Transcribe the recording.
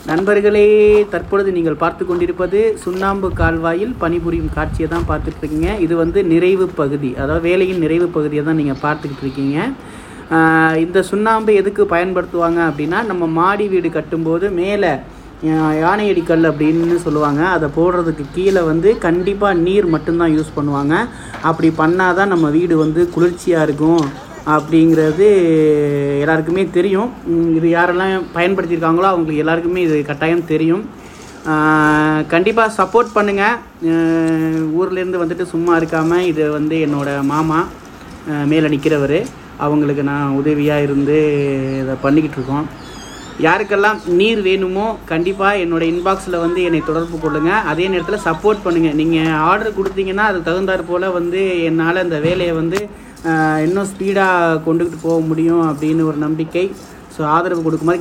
நண்பர்களே தற்பொழுது நீங்கள் பார்த்து கொண்டிருப்பது சுண்ணாம்பு கால்வாயில் பணிபுரியும் காட்சியை தான் பார்த்துட்டு இருக்கீங்க இது வந்து நிறைவு பகுதி அதாவது வேலையின் நிறைவு பகுதியை தான் நீங்கள் பார்த்துக்கிட்டு இருக்கீங்க ஆஹ் இந்த சுண்ணாம்பு எதுக்கு பயன்படுத்துவாங்க அப்படின்னா நம்ம மாடி வீடு கட்டும்போது மேலே யானையடி கல் அப்படின்னு சொல்லுவாங்க அதை போடுறதுக்கு கீழே வந்து கண்டிப்பாக நீர் மட்டும்தான் யூஸ் பண்ணுவாங்க அப்படி பண்ணால் தான் நம்ம வீடு வந்து குளிர்ச்சியாக இருக்கும் அப்படிங்கிறது எல்லாருக்குமே தெரியும் உம் இது யாரெல்லாம் பயன்படுத்தியிருக்காங்களோ அவங்களுக்கு எல்லாருக்குமே இது கட்டாயம் தெரியும் கண்டிப்பாக சப்போர்ட் பண்ணுங்கள் ஊர்லேருந்து வந்துட்டு சும்மா இருக்காமல் இது வந்து என்னோட மாமா அஹ் மேலே நிற்கிறவர் அவங்களுக்கு நான் உதவியாக இருந்து இதை பண்ணிக்கிட்டு இருக்கோம் யாருக்கெல்லாம் நீர் வேணுமோ கண்டிப்பாக என்னோடய இன்பாக்ஸில் வந்து என்னை தொடர்பு கொள்ளுங்கள் அதே நேரத்தில் சப்போர்ட் பண்ணுங்கள் நீங்கள் ஆர்டர் கொடுத்தீங்கன்னா அது தகுந்தாற் போல் வந்து என்னால் இந்த வேலையை வந்து ஆஹ், இன்னும் ஸ்பீடாக கொண்டுக்கிட்டு போக முடியும் அப்படின்னு ஒரு நம்பிக்கை ஸோ ஆதரவு கொடுக்குமாறு